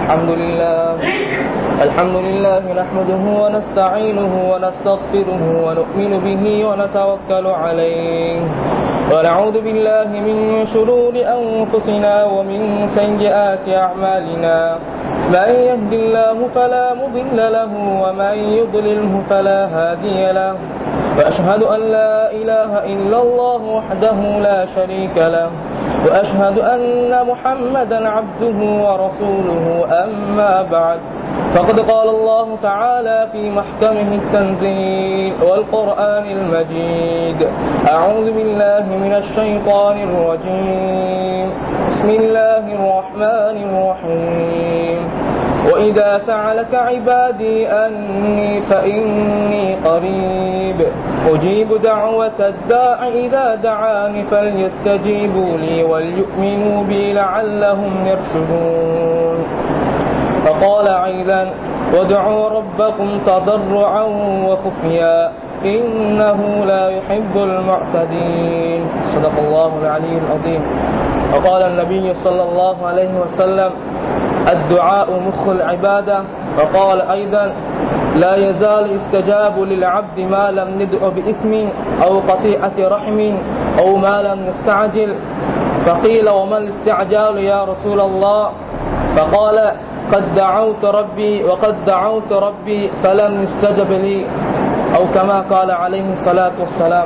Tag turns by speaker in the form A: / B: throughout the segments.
A: الحمد لله الحمد لله نحمده ونستعينه ونستغفره ونؤمن به ونتوكل عليه ونعوذ بالله من شرور أنفسنا ومن سيئات أعمالنا من يهد الله فلا مضل له ومن يضلله فلا هادي له وأشهد أن لا إله إلا الله وحده لا شريك له وأشهد أن محمدا عبده ورسوله أما بعد فقد قال الله تعالى في محكمه التنزيل والقرآن المجيد أعوذ بالله من الشيطان الرجيم بسم الله الرحمن الرحيم وإذا سألك عبادي أني فإني قريب أجيب دعوة الداع إذا دعاني فليستجيبوا لي وليؤمنوا بي لعلهم يرشدون فقال أيضا وادعوا ربكم تضرعا وخفيا إنه لا يحب المعتدين صدق الله العلي العظيم وقال النبي صلى الله عليه وسلم الدعاء مخ العبادة وقال أيضا لا يزال استجاب للعبد ما لم ندع بإثم أو قطيعة رحم أو ما لم نستعجل فقيل وما الاستعجال يا رسول الله فقال قد دعوت ربي وقد دعوت ربي فلم يستجب لي أو كما قال عليه الصلاة والسلام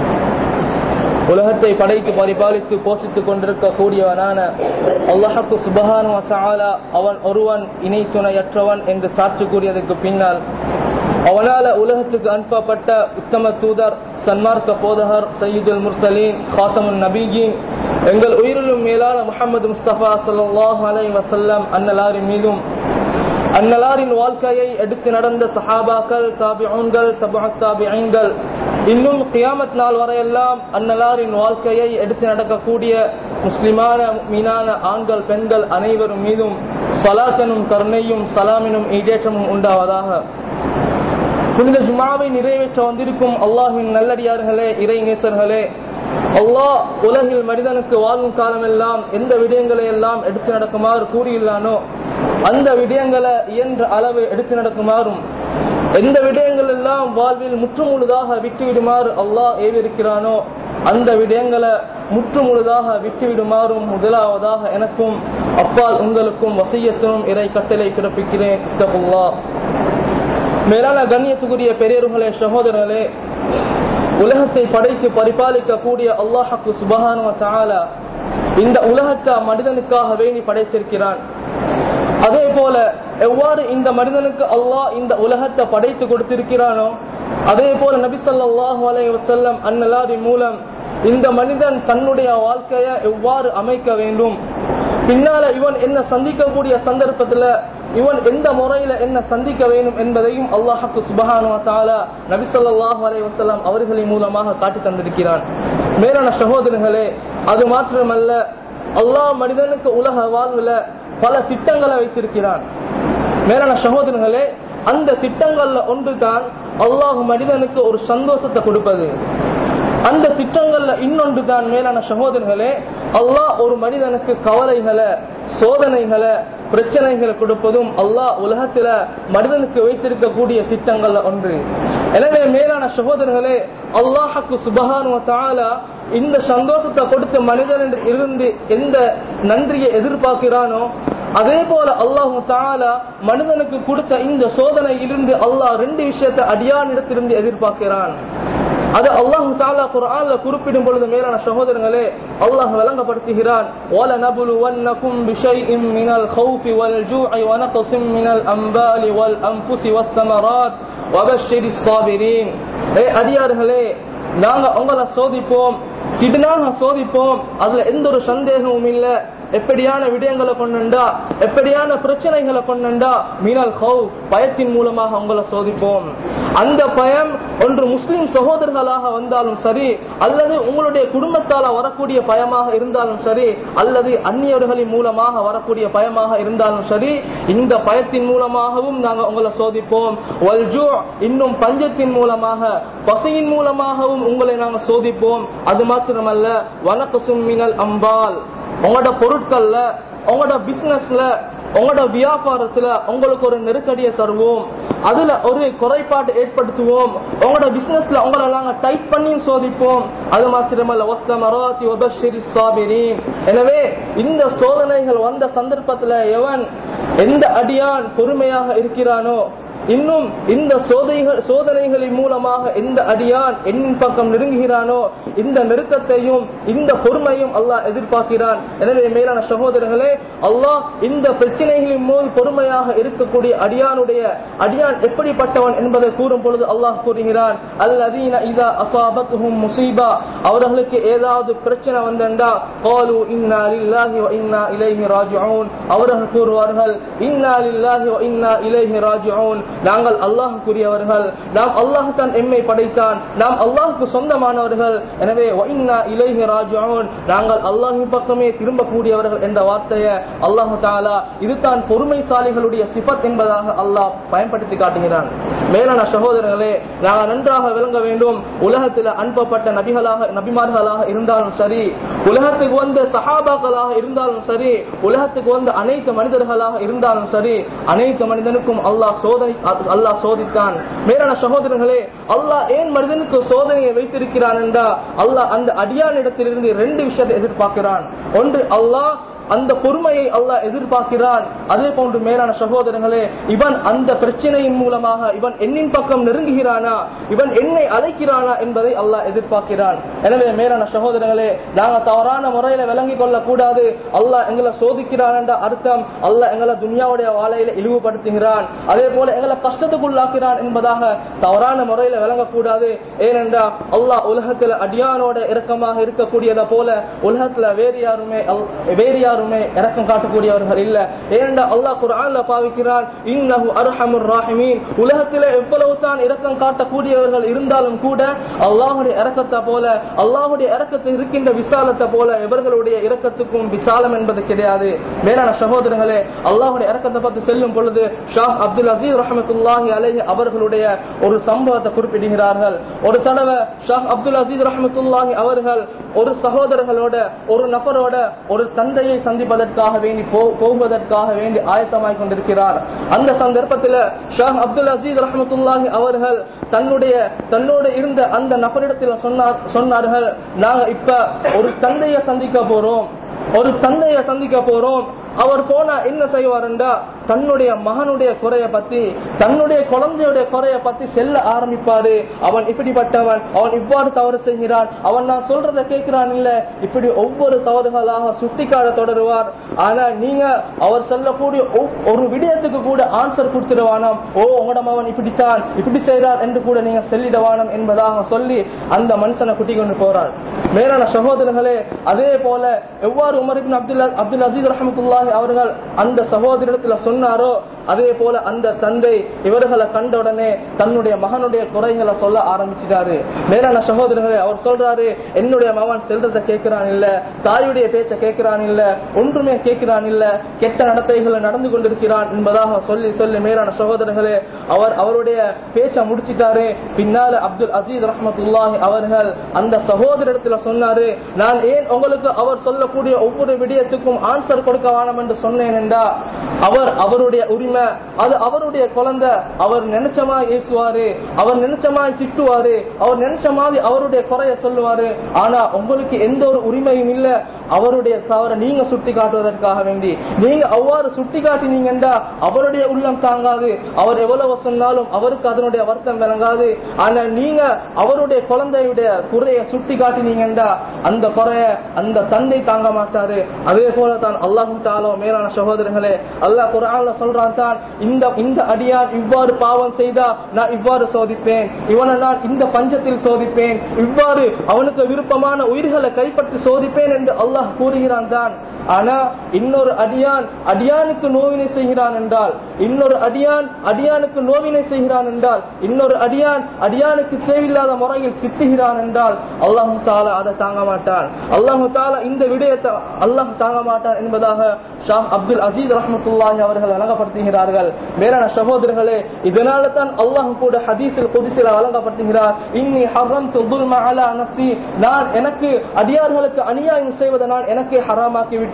A: உலகத்தை படைத்து பரிபாலித்து போஷித்துக் கொண்டிருக்க கூடியவனான அல்லாஹக்கு சுபஹானு வச்சாலா அவன் ஒருவன் இணை துணையற்றவன் என்று சாட்சி கூறியதற்கு பின்னால் அவனால உலகத்துக்கு அனுப்பப்பட்ட உத்தம தூதர் சன்மார்க்க போதகர் சயீதுல் முர்சலீன் காத்தமுன் நபீஜின் எங்கள் உயிரிலும் மேலான முகமது முஸ்தபா சல்லாஹ் அலை வசல்லம் அன்னலாரின் மீதும் அன்னலாரின் வாழ்க்கையை எடுத்து நடந்த சஹாபாக்கள் தாபிஊன்கள் தபா தாபிஐன்கள் இன்னும் கியாமத் நாள் வரையெல்லாம் அன்னலாரின் வாழ்க்கையை எடுத்து நடக்கக்கூடிய முஸ்லிமான மீனான ஆண்கள் பெண்கள் அனைவரும் மீதும் சலாத்தனும் கருணையும் சலாமினும் ஈடேற்றமும் உண்டாவதாக புனித ஜுமாவை நிறைவேற்ற வந்திருக்கும் அல்லாஹின் நல்லடியார்களே இறை நேசர்களே அல்லாஹ் உலகில் மனிதனுக்கு வாழும் காலமெல்லாம் எந்த விடயங்களை எல்லாம் எடுத்து நடக்குமாறு கூறியுள்ளானோ அந்த விடயங்களை இயன்ற அளவு எடுத்து நடக்குமாறும் எந்த விடயங்கள் எல்லாம் வாழ்வில் முற்றுமுழுதாக விட்டுவிடுமாறு அல்லாஹ் ஏவிருக்கிறானோ அந்த விடயங்களை முற்றுமுழுதாக விட்டுவிடுமாறும் முதலாவதாக எனக்கும் அப்பால் உங்களுக்கும் வசியத்தினும் இறை கட்டளை பிறப்பிக்கிறேன் மேலான கண்ணியத்துக்குரிய பெரியர்களே சகோதரர்களே உலகத்தை படைத்து பரிபாலிக்க கூடிய அல்லாஹாக்கு சுபகான தாலா இந்த உலகத்தை மனிதனுக்காக வேண்டி படைத்திருக்கிறான் அதே போல எவ்வாறு இந்த மனிதனுக்கு அல்லாஹ் இந்த உலகத்தை படைத்து கொடுத்திருக்கிறானோ அதே போல நபிசல்லாஹு அலை வசல்லம் அந்நலாரின் மூலம் இந்த மனிதன் தன்னுடைய வாழ்க்கையை எவ்வாறு அமைக்க வேண்டும் பின்னால இவன் என்ன சந்திக்கக்கூடிய சந்தர்ப்பத்துல இவன் எந்த முறையில என்ன சந்திக்க வேண்டும் என்பதையும் அல்லாஹாக்கு சுபஹானு தாலா நபிசல்லாஹு அலை வசல்லாம் அவர்களின் மூலமாக காட்டி தந்திருக்கிறான் மேலான சகோதரர்களே அது மாத்திரமல்ல அல்லாஹ் மனிதனுக்கு உலக வாழ்வுல பல திட்டங்களை வைத்திருக்கிறான் மேலான சகோதரர்களே அந்த திட்டங்கள்ல ஒன்றுதான் அல்லாஹ் மனிதனுக்கு ஒரு சந்தோஷத்தை கொடுப்பது அந்த திட்டங்கள்ல இன்னொன்று தான் மேலான சகோதரர்களே அல்லாஹ் ஒரு மனிதனுக்கு கவலைகளை சோதனைகளை பிரச்சனைகளை கொடுப்பதும் அல்லாஹ் உலகத்துல மனிதனுக்கு வைத்திருக்கக்கூடிய திட்டங்கள்ல ஒன்று எனவே மேலான சகோதரர்களே அல்லாஹுக்கு சுபகானு தாலா இந்த சந்தோஷத்தை கொடுத்த மனிதன் இருந்து எந்த நன்றியை எதிர்பார்க்கிறானோ அதே போல அல்லாஹு தாலா மனிதனுக்கு கொடுத்த இந்த சோதனையிலிருந்து அல்லாஹ் ரெண்டு விஷயத்தை அடியானிடத்திலிருந்து எதிர்பார்க்கிறான் அது அல்லாஹு தாலா குர்ஆன்ல குறிப்பிடும் பொழுது மேலான சகோதரர்களே அல்லாஹ் வழங்கப்படுத்துகிறான் وَلَ نَبْلُوَنَّكُمْ بِشَيْءٍ مِنَ الْخَوْفِ وَالْجُوعِ وَنَقْصٍ مِنَ الْأَنْبَالِ وَالْأَنفُسِ وَالثَّمَرَاتِ وَبَشِّرِ الصَّابِرِينَ ஏ அடியார்களே நாங்க உங்களை சோதிப்போம் திடனாக சோதிப்போம் அதுல எந்த ஒரு சந்தேகமும் இல்ல எப்படியான விடயங்களை கொண்டுண்டா எப்படியான பிரச்சனைகளை கொண்டுண்டா மீனல் ஹவுஸ் பயத்தின் மூலமாக உங்களை சோதிப்போம் அந்த பயம் ஒன்று முஸ்லிம் சகோதரர்களாக வந்தாலும் சரி அல்லது உங்களுடைய குடும்பத்தால வரக்கூடிய பயமாக இருந்தாலும் சரி அல்லது அந்நியர்களின் மூலமாக வரக்கூடிய பயமாக இருந்தாலும் சரி இந்த பயத்தின் மூலமாகவும் நாங்க உங்களை சோதிப்போம் வல்ஜூ இன்னும் பஞ்சத்தின் மூலமாக பசியின் மூலமாகவும் உங்களை நாங்க சோதிப்போம் அது மாத்திரமல்ல வனக்கு சும்மினல் அம்பால் உங்களோட பொருட்கள்ல உங்களோட பிசினஸ்ல உங்களோட வியாபாரத்துல உங்களுக்கு ஒரு நெருக்கடியை தருவோம் அதுல ஒரு குறைபாடு ஏற்படுத்துவோம் உங்களோட பிசினஸ்ல உங்களை நாங்க டைப் பண்ணி சோதிப்போம் அது மாத்திரமல்ல ஒத்த மராத்தி உபஷிரி சாபிரீன் எனவே இந்த சோதனைகள் வந்த சந்தர்ப்பத்துல எவன் எந்த அடியான் பொறுமையாக இருக்கிறானோ இன்னும் இந்த சோதனைகள் சோதனைகளின் மூலமாக எந்த அடியான் எண்ணின் பக்கம் நெருங்குகிறானோ இந்த நெருக்கத்தையும் இந்த பொறுமையும் அல்லாஹ் எதிர்பார்க்கிறான் எனவே மேலான சகோதரர்களே அல்லாஹ் இந்த பிரச்சனைகளின் போது பொறுமையாக இருக்கக்கூடிய அடியானுடைய அடியான் எப்படிப்பட்டவன் என்பதை கூறும் பொழுது அல்லாஹ் கூறுகிறான் அல்லதீன இதா அசாபத்துஹும் முசீபா அவர்களுக்கு ஏதாவது பிரச்சனை வந்தண்டா காலு இன்னா லில்லாஹி வ இன்னா இலைஹி ராஜிஊன் அவர்கள் கூறுவார்கள் இன்னா லில்லாஹி வ இன்னா இலைஹி ராஜிஊன் நாங்கள் அல்லாஹுக்குரியவர்கள் நாம் அல்லாஹ் தான் எம்மை படைத்தான் நாம் அல்லாஹுக்கு சொந்தமானவர்கள் எனவே வ இன்னா இலைஹி ராஜிஊன் நாங்கள் அல்லாஹ்வின் பக்கமே திரும்பக்கூடியவர்கள் என்ற வார்த்தையை அல்லாஹு தாலா இதுதான் பொறுமைசாலிகளுடைய சிஃபத் என்பதாக அல்லாஹ் பயன்படுத்தி காட்டுகிறான் மேலான சகோதரர்களே நாங்கள் நன்றாக விளங்க வேண்டும் உலகத்தில் அனுப்பப்பட்ட நபிகளாக நபிமார்களாக இருந்தாலும் சரி உலகத்துக்கு வந்த சஹாபாக்களாக இருந்தாலும் சரி உலகத்துக்கு வந்த அனைத்து மனிதர்களாக இருந்தாலும் சரி அனைத்து மனிதனுக்கும் அல்லாஹ் சோதனை அல்லாஹ் சோதித்தான் மேலான சகோதரர்களே அல்லாஹ் ஏன் மனிதனுக்கு சோதனையை வைத்திருக்கிறான் என்றா அல்லாஹ் அந்த அடியானிடத்திலிருந்து ரெண்டு விஷயத்தை எதிர்பார்க்கிறான் ஒன்று அல்லாஹ் அந்த பொறுமையை அல்லாஹ் எதிர்பார்க்கிறான் அதே போன்று மேலான சகோதரர்களே இவன் அந்த பிரச்சனையின் மூலமாக இவன் என்னின் பக்கம் நெருங்குகிறானா இவன் என்னை அழைக்கிறானா என்பதை அல்லாஹ் எதிர்பார்க்கிறான் எனவே மேலான சகோதரர்களே நாங்க தவறான முறையில விளங்கிக் கொள்ள கூடாது அல்லாஹ் எங்களை சோதிக்கிறான் என்ற அர்த்தம் அல்லாஹ் எங்களை துனியாவுடைய வாழையில இழிவுபடுத்துகிறான் அதே போல எங்களை கஷ்டத்துக்குள்ளாக்கிறான் என்பதாக தவறான முறையில விளங்கக்கூடாது ஏனென்றா அல்லாஹ் உலகத்துல அடியானோட இறக்கமாக இருக்கக்கூடியதை போல உலகத்துல வேறு யாருமே அல்- வேறு யாருமே இறக்கம் காட்டக்கூடியவர்கள் இல்ல ஏனென்றா அல்லாஹ் குர்ஆன்ல பாவிக்கிறான் இன்னஹு அர்ஹமுர் ராஹிமீன் உலகத்துல எவ்வளவு தான் இரக்கம் காட்டக்கூடியவர்கள் இருந்தாலும் கூட அல்லாஹ்வுடைய இரக்கத்தை போல அல்லாஹ்வுடைய இரக்கத்தில் இருக்கின்ற விசாலத்தை போல இவர்களுடைய இரக்கத்துக்கும் விசாலம் என்பது கிடையாது மேலான சகோதரர்களே அல்லாஹ்வுடைய இரக்கத்தை பற்றி செல்லும் பொழுது ஷாஹ் அப்துல் அசீஸ் ரஹமத்துல்லாஹி அலைஹி அவர்களுடைய ஒரு சம்பவத்தை குறிப்பிடுகிறார்கள் ஒரு தடவை ஷாஹ் அப்துல் அசீஸ் ரஹமத்துல்லாஹி அவர்கள் ஒரு சகோதரர்களோட ஒரு நபரோட ஒரு தந்தையை சந்திப்பதற்காக வேண்டி போ- போவதற்காக வேண்டி ஆயத்தமாய் கொண்டிருக்கிறார் அந்த சந்தர்ப்பத்தில் ஷாஹ் அப்துல் அசீஸ் ரஹமத்துல்லாஹி அவர்கள் தன்னுடைய தன்னோடு இருந்த அந்த நபரிடத்தில் சொன்னார் சொன்னார்கள் நாங்க இப்ப ஒரு தந்தையை சந்திக்க போறோம் ஒரு தந்தையை சந்திக்க போறோம் அவர் போனா என்ன செய்வாருண்டா தன்னுடைய மகனுடைய குறைய பத்தி தன்னுடைய குழந்தையுடைய குறைய பத்தி செல்ல ஆரம்பிப்பாரு அவன் இப்படிப்பட்டவன் அவன் இவ்வாறு தவறு செய்கிறான் அவன் நான் சொல்றதை கேட்கிறான் இல்ல இப்படி ஒவ்வொரு தவறுகளாக சுட்டிக்காட தொடருவார் ஆனா நீங்க அவர் சொல்லக்கூடிய ஒவ்- ஒரு விடயத்துக்கு கூட ஆன்சர் கொடுத்துடுவானாம் ஓ உங்களோட மகன் இப்படித்தான் இப்படி செய்றார் என்று கூட நீங்க சொல்லிடுவானம் என்பதாக சொல்லி அந்த மனுஷனை குட்டி கொண்டு போறார் மேலான சகோதரர்களே அதே போல எவ்வாறு Umar ibn Abdul Abdul Aziz ரஹமத்துல்லாஹி அவர்கள் அந்த சகோதரிடத்துல சொன்னாரோ அதே போல அந்த தந்தை இவர்களை கண்ட உடனே தன்னுடைய மகனுடைய குறைகளை சொல்ல ஆரம்பிச்சிட்டாரு மேலான சகோதரர்களே அவர் சொல்றாரு என்னுடைய மகன் செல்றதை கேட்கிறான் இல்ல தாயுடைய பேச்ச கேட்கிறான் இல்ல ஒன்றுமே கேட்கிறான் இல்ல கெட்ட நடத்தைகளை நடந்து கொண்டிருக்கிறான் என்பதாக சொல்லி சொல்லி மேலான சகோதரர்களே அவர் அவருடைய பேச்ச முடிச்சிட்டாரு பின்னால அப்துல் அசீஸ் ரஹமத்துல்லாஹி அவர்கள் அந்த சகோதரிடத்துல சொன்னாரு நான் ஏன் உங்களுக்கு அவர் சொல்லக்கூடிய ஒவ்வொரு விடயத்துக்கும் ஆன்சர் கொடுக்க வேணாம் என்று சொன்னேன் என்றா அவர் அவருடைய உரிமை அது அவருடைய குழந்தை அவர் நினைச்சமா ஏசுவாரு அவர் நினைச்சமா திட்டுவாரு அவர் நினைச்ச மாதிரி அவருடைய குறைய சொல்லுவாரு ஆனா உங்களுக்கு எந்த ஒரு உரிமையும் இல்ல அவருடைய தவற நீங்க சுட்டி காட்டுவதற்காக வேண்டி நீங்க அவ்வாறு சுட்டி காட்டினீங்கன்றா அவருடைய உள்ளம் தாங்காது அவர் எவ்வளவு சொன்னாலும் அவருக்கு அதனுடைய வருத்தம் விளங்காது ஆனா நீங்க அவருடைய குழந்தையுடைய குறைய சுட்டி காட்டினீங்கன்றா அந்த குறைய அந்த தந்தை தாங்க மாட்டாரு அதே போல தான் அல்லாஹு தாலோ மேலான சகோதரர்களே அல்லாஹ் குர்ஆன்ல சொல்றான் தான் இந்த இந்த அடியான் இவ்வாறு பாவம் செய்தா நான் இவ்வாறு சோதிப்பேன் இவனை நான் இந்த பஞ்சத்தில் சோதிப்பேன் இவ்வாறு அவனுக்கு விருப்பமான உயிர்களை கைப்பற்றி சோதிப்பேன் என்று அல்லாஹ் கூறுகிறான் தான் ஆனா இன்னொரு அடியான் அடியானுக்கு நோவினை செய்கிறான் என்றால் இன்னொரு அடியான் அடியானுக்கு நோவினை செய்கிறான் என்றால் இன்னொரு அடியான் அடியானுக்கு தேவையில்லாத முறையில் திட்டுகிறான் என்றால் அல்லாஹு தாலா அதை தாங்க மாட்டான் அல்லாஹு தாலா இந்த விடயத்தை அல்லாஹ் தாங்க மாட்டான் என்பதாக ஷாஹ் அப்துல் அசீஸ் ரஹமத்துல்லாஹி அவர்கள் வழங்கப்படுத்துகிறார்கள் மேலான சகோதரர்களே இதனால தான் அல்லாஹ் கூட ஹதீஸில் குதிசில வழங்கப்படுத்துகிறார் இன்னி ஹர்ரம்து துல்ம அலா நஃப்ஸி நான் எனக்கு அடியார்களுக்கு அநியாயம் செய்வதை நான் எனக்கே ஹராமாக்கி விட்டேன்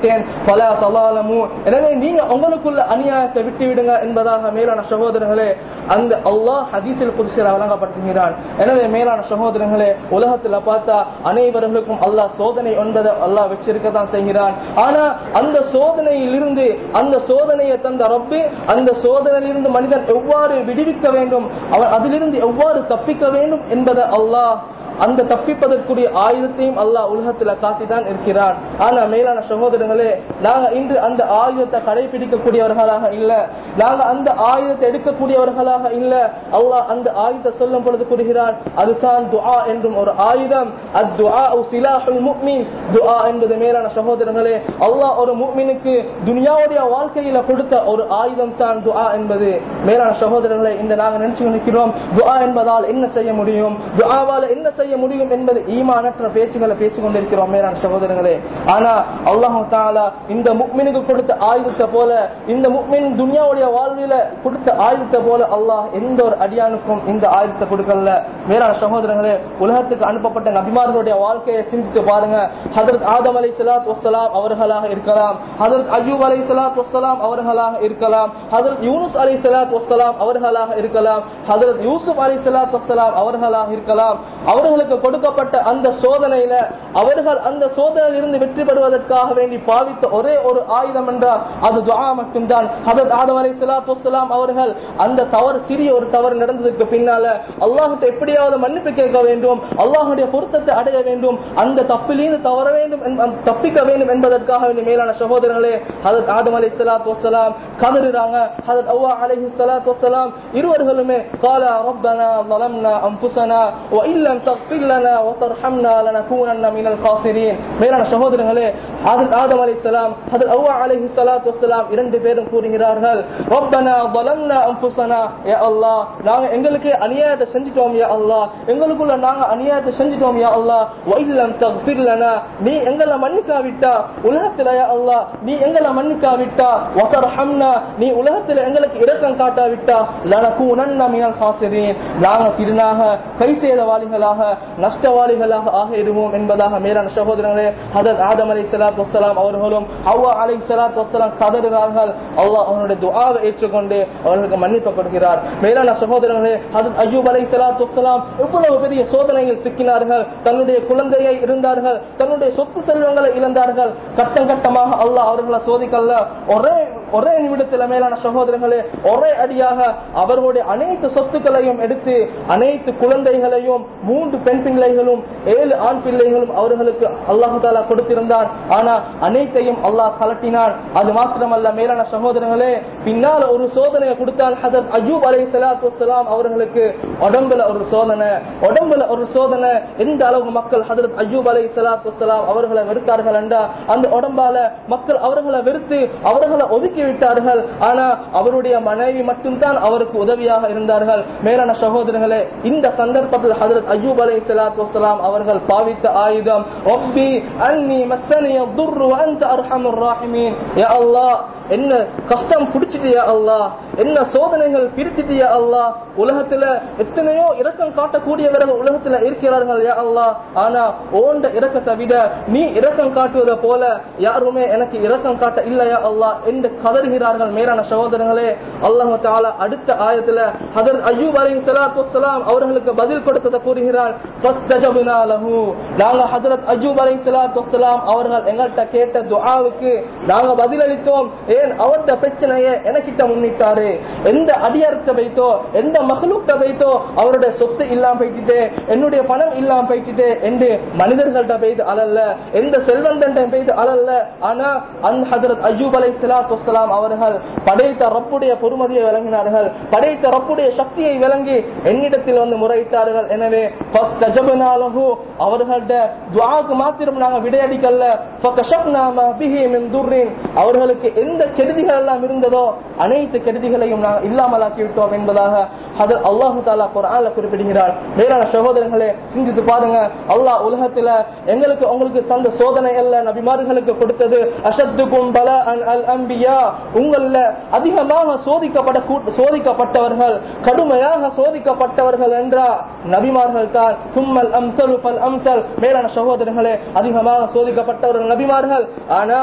A: விட்டேன் பல தலாலமு எனவே நீங்க உங்களுக்குள்ள அநியாயத்தை விட்டு விடுங்க என்பதாக மேலான சகோதரர்களே அந்த அல்லாஹ் ஹதீஸில் புதுசில் வழங்கப்படுத்துகிறான் எனவே மேலான சகோதரர்களே உலகத்துல பார்த்தா அனைவர்களுக்கும் அல்லாஹ் சோதனை என்பதை அல்லாஹ் வச்சிருக்க தான் செய்கிறான் ஆனா அந்த சோதனையில் இருந்து அந்த சோதனையை தந்த ரப்பு அந்த சோதனையிலிருந்து மனிதன் எவ்வாறு விடுவிக்க வேண்டும் அவன் அதிலிருந்து எவ்வாறு தப்பிக்க வேண்டும் என்பதை அல்லாஹ் அந்த தப்பிப்பதற்குரிய ஆயுதத்தையும் அல்லாஹ் உலகத்துல காட்டிதான் இருக்கிறான் ஆனா மேலான சகோதரர்களே நாங்க இன்று அந்த ஆயுதத்தை கடைபிடிக்கக்கூடியவர்களாக இல்ல நாங்க அந்த ஆயுதத்தை எடுக்கக்கூடியவர்களாக இல்ல அல்லாஹ் அந்த ஆயுதத்தை சொல்லும் பொழுது கூறுகிறான் அதுதான் துஆ என்றும் ஒரு ஆயுதம் அத்துஆ சிலாஹுல் முஃமின் துஆ என்பது மேலான சகோதரர்களே அல்லாஹ் ஒரு முஃமினுக்கு துனியாவுடைய வாழ்க்கையில கொடுத்த ஒரு ஆயுதம் தான் துஆ என்பது மேலான சகோதரர்களே இந்த நாங்க நினைச்சு நிற்கிறோம் துஆ என்பதால் என்ன செய்ய முடியும் துஆவால என்ன செய்ய முடியும் என்பது ஈமானற்ற பேச்சுகளை பேசிக் கொண்டிருக்கிறோம் மேலான சகோதரர்களே ஆனா அல்லாஹு தாலா இந்த முக்மினுக்கு கொடுத்த ஆயுதத்தை போல இந்த முக்மின் துனியாவுடைய வாழ்வில கொடுத்த ஆயுதத்தை போல அல்லாஹ் எந்த ஒரு அடியானுக்கும் இந்த ஆயுதத்தை கொடுக்கல மேலான சகோதரர்களே உலகத்துக்கு அனுப்பப்பட்ட நபிமார்களுடைய வாழ்க்கையை சிந்தித்து பாருங்க ஹதரத் ஆதம் அலை சலாத் வசலாம் அவர்களாக இருக்கலாம் ஹதரத் அய்யூப் அலை சலாத் வசலாம் அவர்களாக இருக்கலாம் ஹதரத் யூனுஸ் அலை சலாத் வசலாம் அவர்களாக இருக்கலாம் ஹதரத் யூசுப் அலை சலாத் வசலாம் அவர்களாக இருக்கலாம் அவர்களுக்கு கொடுக்கப்பட்ட அந்த சோதனையில அவர்கள் அந்த சோதனையில் இருந்து வெற்றி பெறுவதற்காக வேண்டி பாவித்த ஒரே ஒரு ஆயுதம் என்றால் அது துஆ மட்டும்தான் ஹதரத் ஆதம் அலை சலாத் வசலாம் அவர்கள் அந்த தவறு சிறிய ஒரு தவறு நடந்ததுக்கு பின்னால அல்லாஹ்கிட்ட எப்படியாவது மன்னிப்பு கேட்க வேண்டும் அல்லாஹுடைய பொருத்தத்தை அடைய வேண்டும் அந்த தப்பிலிருந்து தவற வேண்டும் என்ப- தப்பிக்க வேண்டும் என்பதற்காக வேண்டிய மேலான சகோதரர்களே ஹதரத் ஆதம் அலை சலாத் வசலாம் கதறுறாங்க ஹதரத் அவ்வா அலைஹி சலாத் வசலாம் இருவர்களுமே கால ரப்பனா ظلمنا انفسنا وان لم تغفر لنا وترحمنا لنكونن من الخاسرين மேலான சகோதரர்களே ஹதரத் ஆதம் அலைஹிஸ்ஸலாம் ஹதரத் அவ்வா அலைஹி ஸலாத்து வஸ்ஸலாம் இரண்டு பேரும் கூறுகிறார்கள் ரப்பனா ظلمنا انفسنا யா அல்லாஹ் நாங்க எங்களுக்கு அநியாயத்தை செஞ்சிட்டோம் யா அல்லாஹ் எங்களுக்குள்ள நாங்க அநியாயத்தை செஞ்சிட்டோம் யா அல்லாஹ் وان لم تغفر لنا நீ எங்களை மன்னிக்காவிட்டா உலகத்துல யா அல்லாஹ் நீ எங்களை மன்னிக்காவிட்டா وترحمنا நீ உலகத்துல எங்களுக்கு இரக்கம் காட்டாவிட்டா லனகூனன்ன மினல் ஹாசிரீன் நாங்க திருநாக கை செய்தவாளிகளாக நஷ்டவாளிகளாக ஆகிடுவோம் என்பதாக மேலான சகோதரர்களே ஹதரத் ஆதம் அலை சலாத் வசலாம் அவர்களும் அவ்வா அலை சலாத் வசலாம் கதறுகிறார்கள் அல்லாஹ் அவனுடைய துஆவை ஏற்றுக்கொண்டு அவர்களுக்கு மன்னிப்பு கொடுக்கிறார் மேலான சகோதரர்களே ஹதரத் அய்யூப் அலை சலாத் வசலாம் எவ்வளவு பெரிய சோதனையில் சிக்கினார்கள் தன்னுடைய குழந்தையை இருந்தார்கள் தன்னுடைய சொத்து செல்வங்களை இழந்தார்கள் கட்டம் கட்டமாக அல்லாஹ் அவர்களை சோதிக்கல்ல ஒரே ஒரே நிமிடத்தில் மேலான சகோதரர்களே ஒரே அடியாக அவர்களுடைய அனைத்து சொத்துக்களையும் எடுத்து அனைத்து குழந்தைகளையும் மூன்று பெண் பிள்ளைகளும் ஏழு ஆண் பிள்ளைகளும் அவர்களுக்கு அல்லாஹு தாலா கொடுத்திருந்தான் ஆனா அனைத்தையும் அல்லாஹ் கலட்டினான் அது மாத்திரமல்ல மேலான சகோதரர்களே பின்னால் ஒரு சோதனையை கொடுத்தால் ஹதரத் அய்யூப் அலை சலாத்து வசலாம் அவர்களுக்கு உடம்புல ஒரு சோதனை உடம்புல ஒரு சோதனை எந்த அளவு மக்கள் ஹதரத் அய்யூப் அலை சலாத்து வசலாம் அவர்களை வெறுத்தார்கள் என்றா அந்த உடம்பால மக்கள் அவர்களை வெறுத்து அவர்களை ஒதுக்கி விட்டார்கள் ஆனா அவருடைய மனைவி மட்டும்தான் அவருக்கு உதவியாக இருந்தார்கள் மேலான சகோதரர்களே இந்த சந்தர்ப்பத்தில் ஹதரத் அய்யூப் அலை சலாத்து வசலாம் அவர்கள் பாவித்த ஆயுதம் ரப்பி அன்னி மஸ்ஸனிய துர்ரு அன்த அர்ஹமுர் ராஹிமீன் யா அல்லாஹ் என்ன கஷ்டம் பிடிச்சிட்டியா அல்லாஹ் என்ன சோதனைகள் பிரிச்சிட்டியா அல்லாஹ் உலகத்துல எத்தனையோ இரக்கம் காட்டக்கூடியவர்கள் உலகத்துல இருக்கிறார்கள் யா அல்லாஹ் ஆனா ஓண்ட இரக்கத்தை விட நீ இரக்கம் காட்டுவதை போல யாருமே எனக்கு இரக்கம் காட்ட இல்லையா அல்லாஹ் என்று கதறுகிறார்கள் மேலான சகோதரர்களே அல்லாஹ் தாலா அடுத்த ஆயத்துல ஹதரத் அய்யூப் அலைஹி ஸலாத்து வஸ்ஸலாம் அவர்களுக்கு பதில் கொடுத்ததை கூறுகிறார் ஃபஸ்தஜப்னா லஹு நாங்க ஹதரத் அய்யூப் அலைஹி ஸலாத்து வஸ்ஸலாம் அவர்கள் எங்கள்கிட்ட கேட்ட துஆவுக்கு நாங்க பதிலளித்தோம் ஏன் அவருடைய பிரச்சனையை எனக்கிட்ட முன்னிட்டாரு எந்த அடியார்த்த வைத்தோ எந்த மகளுக்கிட்ட வைத்தோ அவருடைய சொத்து இல்லாம போயிட்டு என்னுடைய பணம் இல்லாம போயிட்டு என்று மனிதர்கள்ட்ட பெய்து அலல்ல எந்த செல்வந்தன் பெய்து அலல்ல ஆனா அந்த ஹதரத் அய்யூப் அலை சலாத்து வசலாம் அவர்கள் படைத்த ரப்புடைய பொறுமதியை விளங்கினார்கள் படைத்த ரப்புடைய சக்தியை விளங்கி என்னிடத்தில் வந்து முறையிட்டார்கள் எனவே ஃபர்ஸ்ட் அஜபனாலஹு அவர்கள்ட்ட துஆக்கு மாத்திரம் நாங்க விடையடிக்கல்ல ஃபகஷப்னா மா பிஹி மின் துர்ரின் அவர்களுக்கு எந்த கெடுதிகள் எல்லாம் இருந்ததோ அனைத்து கெடுதிகளையும் நாங்கள் இல்லாமலாக்கி விட்டோம் என்பதாக ஹதர் அல்லாஹு தாலா குர்ஆன்ல குறிப்பிடுகிறார் மேலான சகோதரர்களே சிந்தித்து பாருங்க அல்லாஹ் உலகத்துல எங்களுக்கு உங்களுக்கு தந்த சோதனை அல்ல நபிமார்களுக்கு கொடுத்தது அஷத்துக்கும் பல அல் அம்பியா உங்கள அதிகமாக சோதிக்கப்பட சோதிக்கப்பட்டவர்கள் கடுமையாக சோதிக்கப்பட்டவர்கள் என்றா நபிமார்கள் தான் தும்மல் அம்சல் பல் அம்சல் மேலான சகோதரர்களே அதிகமாக சோதிக்கப்பட்டவர்கள் நபிமார்கள் ஆனா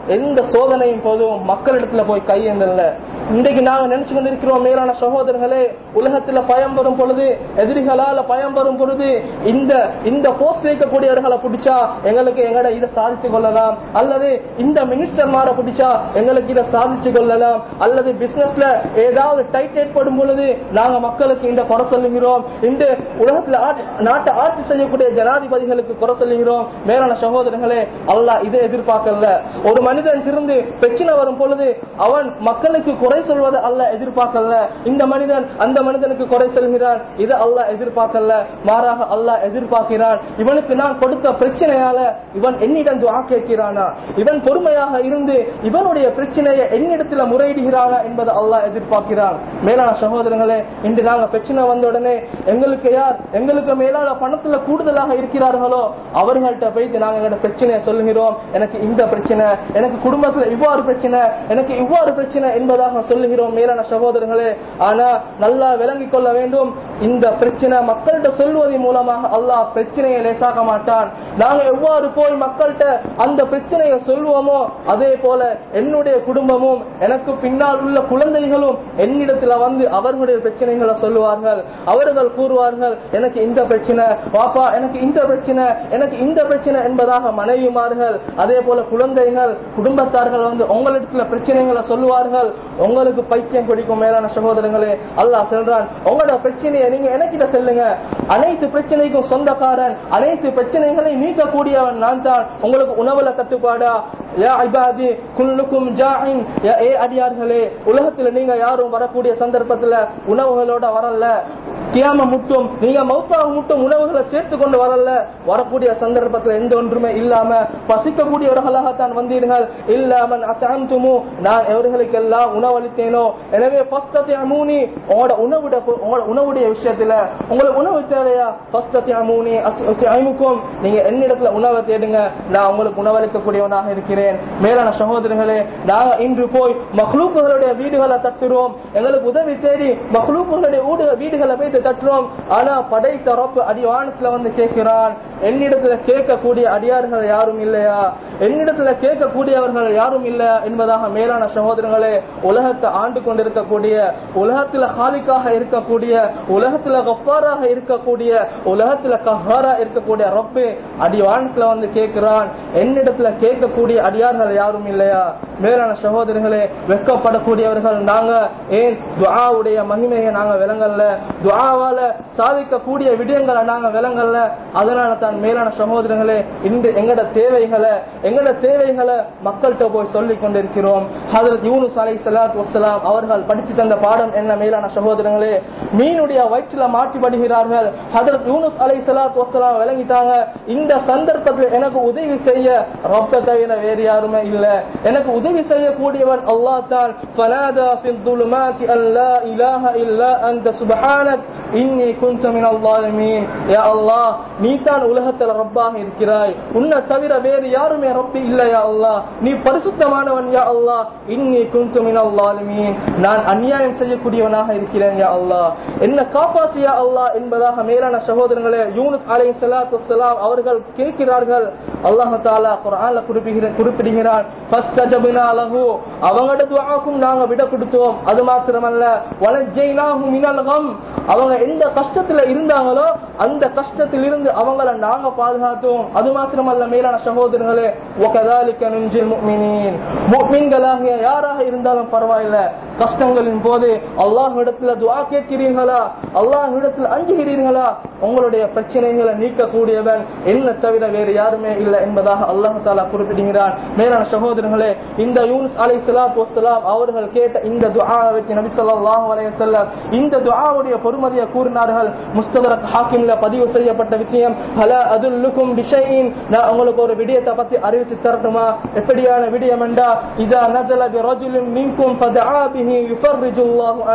A: எந்த சோதனையும் போதும் மக்களிடத்துல போய் கையேந்தல இன்றைக்கு நாங்க நினைச்சு கொண்டிருக்கிறோம் மேலான சகோதரர்களே உலகத்துல பயம் வரும் பொழுது எதிரிகளால பயம் வரும் பொழுது இந்த இந்த போஸ்ட் வைக்கக்கூடியவர்களை பிடிச்சா எங்களுக்கு எங்கட இதை சாதிச்சு கொள்ளலாம் அல்லது இந்த மினிஸ்டர் மாற பிடிச்சா எங்களுக்கு இதை சாதிச்சு கொள்ளலாம் அல்லது பிசினஸ்ல ஏதாவது டைட் ஏற்படும் பொழுது நாங்க மக்களுக்கு இந்த குறை சொல்லுகிறோம் இந்த உலகத்துல ஆட்சி- நாட்டை ஆட்சி செய்யக்கூடிய ஜனாதிபதிகளுக்கு குறை சொல்லுகிறோம் மேலான சகோதரர்களே அல்லாஹ் இதை எதிர்பார்க்கல ஒரு மனிதன் திருந்து பிரச்சனை வரும் பொழுது அவன் மக்களுக்கு குறை சொல்வதை அல்ல எதிர்பார்க்கல இந்த மனிதன் அந்த மனிதனுக்கு குறை சொல்கிறான் இதை அல்லாஹ் எதிர்பார்க்கல மாறாக அல்லாஹ் எதிர்பார்க்கிறான் இவனுக்கு நான் கொடுத்த பிரச்சனையால இவன் என்னிடம் துஆ கேட்கிறானா இவன் பொறுமையாக இருந்து இவனுடைய பிரச்சனையை என்னிடத்துல முறையிடுகிறானா என்பதை அல்லாஹ் எதிர்பார்க்கிறான் மேலான சகோதரங்களே இன்று நாங்க பிரச்சனை வந்த உடனே எங்களுக்கு யார் எங்களுக்கு மேலான பணத்துல கூடுதலாக இருக்கிறார்களோ அவர்கள்ட்ட போயிட்டு நாங்க எங்களோட பிரச்சனையை சொல்லுகிறோம் எனக்கு இந்த பிரச்சனை எனக்கு குடும்பத்துல இவ்வாறு பிரச்சனை எனக்கு இவ்வாறு பிரச்சனை என்பதாக சொல்லுகிறோம் மேலான சகோதரர்களே ஆனா நல்லா விளங்கிக் கொள்ள வேண்டும் இந்த பிரச்சனை மக்கள்கிட்ட சொல்வதன் மூலமாக அல்லாஹ் பிரச்சனையை லேசாக்க மாட்டான் நாங்க எவ்வாறு போய் மக்கள்கிட்ட அந்த பிரச்சனையை சொல்வோமோ அதே போல என்னுடைய குடும்பமும் எனக்கு பின்னால் உள்ள குழந்தைகளும் என்னிடத்துல வந்து அவர்களுடைய பிரச்சனைகளை சொல்லுவார்கள் அவர்கள் கூறுவார்கள் எனக்கு இந்த பிரச்சனை பாப்பா எனக்கு இந்த பிரச்சனை எனக்கு இந்த பிரச்சனை என்பதாக மனைவிமார்கள் அதே போல குழந்தைகள் குடும்பத்தார்கள் வந்து உங்களிடத்துல பிரச்சனைகளை சொல்லுவார்கள் உங்களுக்கு பைத்தியம் பிடிக்கும் மேலான சகோதரங்களே அல்லாஹ் சொல்றான் உங்களோட பிரச்சனையை நீங்க எனக்கிட்ட சொல்லுங்க அனைத்து பிரச்சனைக்கும் சொந்தக்காரன் அனைத்து பிரச்சனைகளையும் நீக்கக்கூடியவன் நான் தான் உங்களுக்கு உணவுல தட்டுப்பாடா யா இபாதி குல்லுக்கும் ஜாஇன் யா ஏ அடியார்களே உலகத்துல நீங்க யாரும் வரக்கூடிய சந்தர்ப்பத்துல உணவுகளோட வரல கியாம முட்டும் நீங்க மௌத்தாக முட்டும் உணவுகளை சேர்த்து கொண்டு வரல வரக்கூடிய சந்தர்ப்பத்துல எந்த ஒன்றுமே இல்லாம பசிக்கக்கூடியவர்களாகத்தான் வந்தீர்கள் இல்லாமன் அசாம்துமு நான் எவர்களுக்கெல்லாம் உணவளித்தேனோ எனவே ஃபஸ்தத்தியமூனி உங்களோட உணவுட உங்களோட உணவுடைய விஷயத்துல உங்களுக்கு உணவு தேவையா ஃபஸ்தத்தியமூனி அத்தியமுக்கும் நீங்க என்னிடத்துல உணவை தேடுங்க நான் உங்களுக்கு உணவளிக்கக்கூடியவனாக இருக்கிறேன் மேலான சகோதரர்களே நாங்க இன்று போய் மஹ்லூக்குகளுடைய வீடுகளை தட்டுறோம் எங்களுக்கு உதவி தேடி மஹ்லூக்குகளுடைய வீடு- வீடுகளை போய் தட்டுறோம் ஆனா படைத்த ரப்பு அடிவானத்துல வந்து கேட்கிறான் என்னிடத்துல கேட்கக்கூடிய அடியார்கள் யாரும் இல்லையா என்னிடத்துல கேட்கக்கூடியவர்கள் யாரும் இல்ல என்பதாக மேலான சகோதரங்களே உலகத்தை ஆண்டு கொண்டிருக்கக்கூடிய உலகத்துல ஹாலிக்காக இருக்கக்கூடிய உலகத்துல கஃபாராக இருக்கக்கூடிய உலகத்துல கஹாரா இருக்கக்கூடிய ரப்பு அடிவானத்துல வந்து கேட்கிறான் என்னிடத்துல கேட்கக்கூடிய அடியார்கள் யாரும் இல்லையா மேலான சகோதரர்களே வெக்கப்படக்கூடியவர்கள் நாங்க ஏன் துஆவுடைய மகிமையை நாங்க விளங்கல்ல துஆவால சாதிக்கக்கூடிய விடயங்களை நாங்க விளங்கல்ல அதனால தான் மேலான சகோதரர்களே இந்த எங்கட தேவைகளை எங்கட தேவைகளை மக்கள்கிட்ட போய் சொல்லிக் கொண்டிருக்கிறோம் ஹதரத் யூனுஸ் அலை சலாத் வசலாம் அவர்கள் படிச்சு தந்த பாடம் என்ன மேலான சகோதரங்களே மீனுடைய வயிற்றுல மாட்டி படுகிறார்கள் ஹதரத் யூனுஸ் அலை சலாத் வசலாம் விளங்கிட்டாங்க இந்த சந்தர்ப்பத்தில் எனக்கு உதவி செய்ய ரப்ப தவிர வேறு யாருமே இல்ல எனக்கு உதவி செய்யக்கூடியவன் அல்லாஹ் தான் فنادى في الظلمات أن لا إله إلا أنت سبحانك إني كنت من الظالمين يا الله நீ தான் உலகத்துல ரப்பாக இருக்கிறாய் உன்னை தவிர வேறு யாருமே ரப்பி இல்ல யா அல்லாஹ் நீ பரிசுத்தமானவன் யா அல்லாஹ் இன்னி குந்து மினல் லாலிமீன் நான் அநியாயம் செய்யக்கூடியவனாக இருக்கிறேன் யா அல்லாஹ் என்ன காப்பாற்று யா அல்லாஹ் என்பதாக மேலான சகோதரர்களே யூனுஸ் அலைஹி ஸலாத்து வஸ்ஸலாம் அவர்கள் கேட்கிறார்கள் அல்லாஹ் தஆலா குர்ஆன்ல குறிப்பிடுகிற குறிப்பிடுகிறான் ஃபஸ்தஜப்னா லஹு அவங்களோட துஆக்கும் நாங்க விட கொடுத்தோம் அது மாத்திரமல்ல வலஜைனாஹு மினல் கம் அவங்க எந்த கஷ்டத்துல இருந்தாங்களோ அந்த கஷ்டத்தில் இருந்து அவங்கள நாங்க பாதுகாத்தோம் அது மாத்திரமல்ல மேலான சகோதரர்களே وكذلك ننجي المؤمنين முஃமின்களாகிய யாராக இருந்தாலும் பரவாயில்ல கஷ்டங்களின் போது அல்லாஹ் இடத்துல துஆ கேட்கிறீர்களா அல்லாஹ் இடத்துல அஞ்சுகிறீர்களா உங்களுடைய பிரச்சனைகளை நீக்கக்கூடியவன் என்ன தவிர வேறு யாருமே இல்லை என்பதாக அல்லாஹ் தாலா குறிப்பிடுகிறான் மேலான சகோதரர்களே இந்த யூனுஸ் அலை சலாத் வசலாம் அவர்கள் கேட்ட இந்த துஆவை வச்சு நபி ஸல்லல்லாஹு அலைஹி வஸல்லம் இந்த துஆவுடைய பொறுமதியை கூறினார்கள் முஸ்ததரக் ஹாக்கிம்ல பதிவு செய்யப்பட்ட விஷயம் ஹலா அதுல்லுக்கும் பிஷையின் நான் உங்களுக்கு ஒரு விடயத்தை பத்தி அறிவிச்சு தரட்டுமா எப்படியான விடயம் என்றா இதா நஜல பிரஜுலின் மின்கும் ஃபதஆ பிஹி யுஃபர்ரிஜு அல்லாஹு அன்